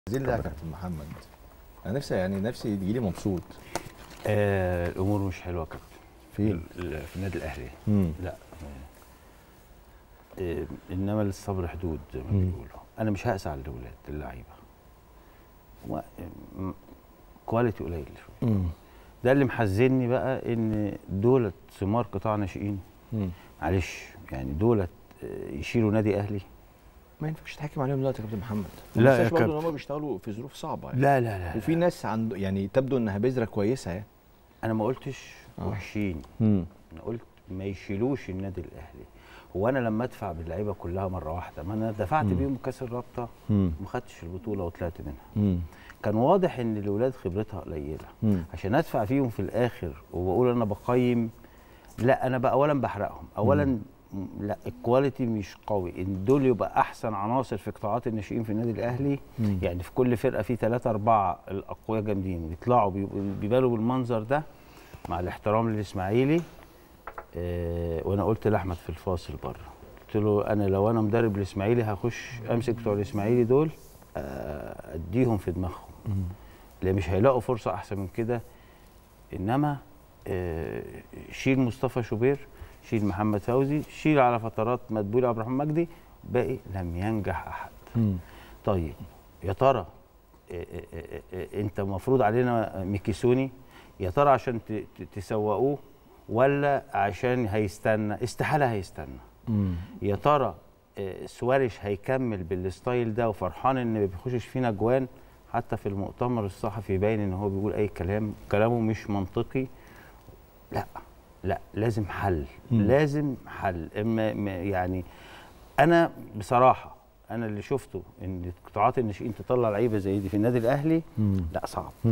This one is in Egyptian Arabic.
عايزين لها كابتن محمد انا نفسي يعني نفسي يجي لي مبسوط آه الامور مش حلوه يا كابتن فين؟ ال- في النادي الاهلي امم لا آه انما للصبر حدود زي ما مم. بيقولوا انا مش هقسى على الاولاد اللعيبه و- م- كواليتي قليل شويه امم ده اللي محزني بقى ان دولت ثمار قطاع ناشئين معلش يعني دولت آه، يشيلوا نادي اهلي ما ينفعش تحكم عليهم دلوقتي يا كابتن محمد لا ما يا تنساش برضه كابتن. ان هم بيشتغلوا في ظروف صعبه يعني لا لا لا, وفي لا. ناس عند يعني تبدو انها بذره كويسه يعني انا ما قلتش آه. وحشين امم انا قلت ما يشيلوش النادي الاهلي هو انا لما ادفع باللعيبه كلها مره واحده ما انا دفعت مم. بيهم كاس الرابطه امم ما خدتش البطوله وطلعت منها امم كان واضح ان الاولاد خبرتها قليله امم عشان ادفع فيهم في الاخر وبقول انا بقيم لا انا بقى اولا بحرقهم اولا م- لا الكواليتي مش قوي ان دول يبقى احسن عناصر في قطاعات الناشئين في النادي الاهلي مم. يعني في كل فرقه في ثلاثة أربعة الأقوياء جامدين ويطلعوا بيبقوا- بيبانوا بالمنظر ده مع الاحترام للإسماعيلي آه وأنا قلت لأحمد في الفاصل بره قلت له أنا لو أنا مدرب الإسماعيلي هخش أمسك بتوع الإسماعيلي دول آه أديهم في دماغهم مم. اللي مش هيلاقوا فرصة أحسن من كده إنما آه شيل مصطفى شوبير شيل محمد فوزي شيل على فترات مدبولي عبد الرحمن مجدي باقي لم ينجح أحد مم. طيب يا ترى إيه إيه إيه إيه انت مفروض علينا ميكيسوني يا ترى عشان ت- ت- تسوقوه ولا عشان هيستنى استحاله هيستنى مم. يا ترى إيه، سواريش هيكمل بالستايل ده وفرحان ان ما بيخشش فينا اجوان حتى في المؤتمر الصحفي باين ان هو بيقول اي كلام كلامه مش منطقي لا لا لازم حل مم. لازم حل اما ما- يعني انا بصراحه انا اللي شفته ان قطاعات الناشئين تطلع لعيبه زي دي في النادي الاهلي مم. لا صعب